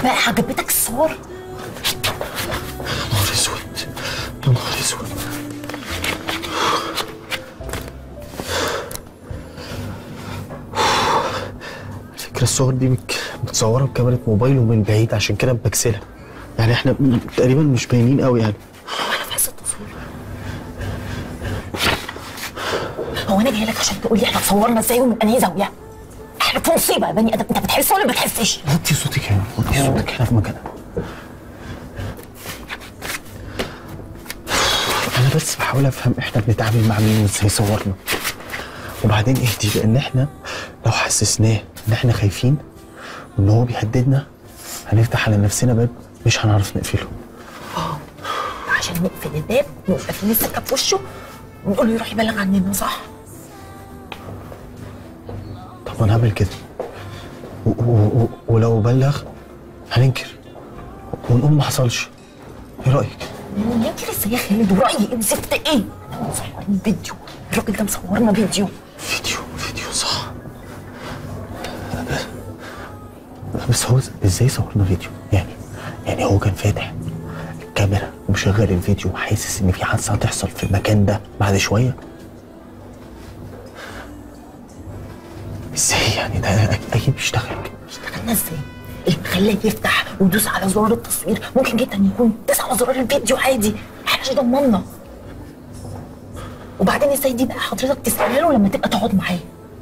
بقى عجبتك الصور يا نهار اسود يا نهار اسود فكرة الصور دي مك- متصورة بكاميرا موبايله من بعيد عشان كده بكسلها يعني احنا م- تقريبا مش باينين قوي يعني وانا في حصه التصوير هو انا جاي لك عشان تقول لي احنا صورنا ازاي ومن انهي زاويه احنا في مصيبه يا بني ادم انت بتحس ولا ما بتحسش وطي صوتك هنا وطي صوتك هنا في مكانها انا بس بحاول افهم احنا بنتعامل مع مين وازاي صورنا وبعدين اهدي لان احنا لو حسسناه ان احنا خايفين وان هو بيهددنا هنفتح على نفسنا باب مش هنعرف نقفله عشان نقفل الباب نبقى في السكه في وشه ونقول له يروح يبلغ عننا صح طب ما نعمل كده و- و- و- ولو بلغ هننكر ونقول ما حصلش ايه رايك ننكر ازاي يا خالد ورايي ايه زفت ايه احنا مصورين فيديو الراجل ده مصورنا فيديو فيديو فيديو صح بس هو ازاي صورنا فيديو يعني يعني هو كان فاتح الكاميرا ومشغل الفيديو وحاسس ان في حادثه هتحصل في المكان ده بعد شويه ازاي يعني ده اكيد بيشتغل اشتغلنا ازاي؟ اللي خلاه يفتح ويدوس على زرار التصوير ممكن جدا يكون داس على زرار الفيديو عادي احنا مش ضمنا وبعدين ازاي دي بقى حضرتك تسألها له لما تبقى تقعد معاه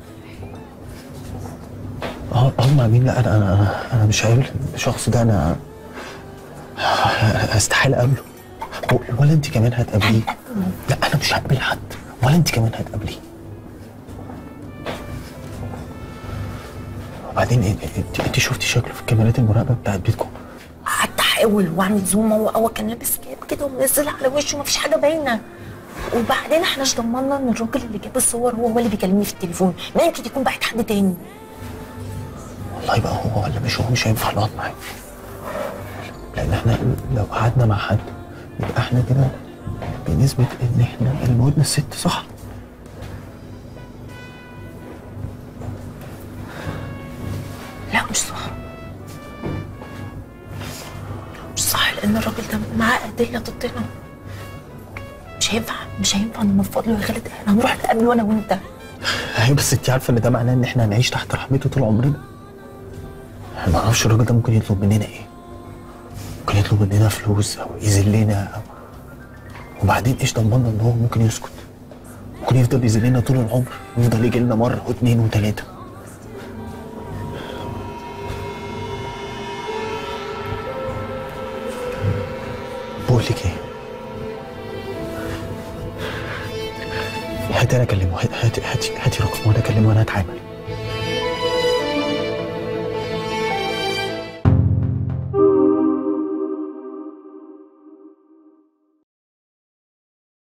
اه هم مين لا انا انا انا مش قابل الشخص ده انا استحاله اقابله و- ولا انت كمان هتقابليه لا انا مش هقابل حد ولا انت كمان هتقابليه وبعدين إيه- انت انت شفتي شكله في الكاميرات المراقبه بتاعت بيتكم قعدت احاول واعمل زوم هو هو كان لابس كاب كده ومنزلها على وشه مفيش حاجه باينه وبعدين احنا مش ضمنا ان الراجل اللي جاب الصور هو هو اللي بيكلمني في التليفون ما يمكن يكون بعت حد تاني والله بقى هو ولا مش هو مش هينفع نقعد معاه لان احنا لو قعدنا مع حد يبقى احنا كده بنسبه ان احنا اللي موتنا الست صح لا مش صح مش صح لان الراجل ده معاه ادله ضدنا مش هينفع مش هينفع ننفض له يا خالد احنا هنروح نقابله انا وانت ايوه بس انت عارفه ان ده معناه ان احنا هنعيش تحت رحمته طول عمرنا انا ما اعرفش الراجل ده ممكن يطلب مننا ايه ممكن يطلب مننا فلوس او يذلنا او وبعدين ايش ضمننا ان هو ممكن يسكت ممكن يفضل يذلنا طول العمر ويفضل يجي لنا مره واثنين وثلاثه بقول لك ايه هاتي انا اكلمه هاتي هاتي هاتي رقم وانا اكلمه وانا هتعامل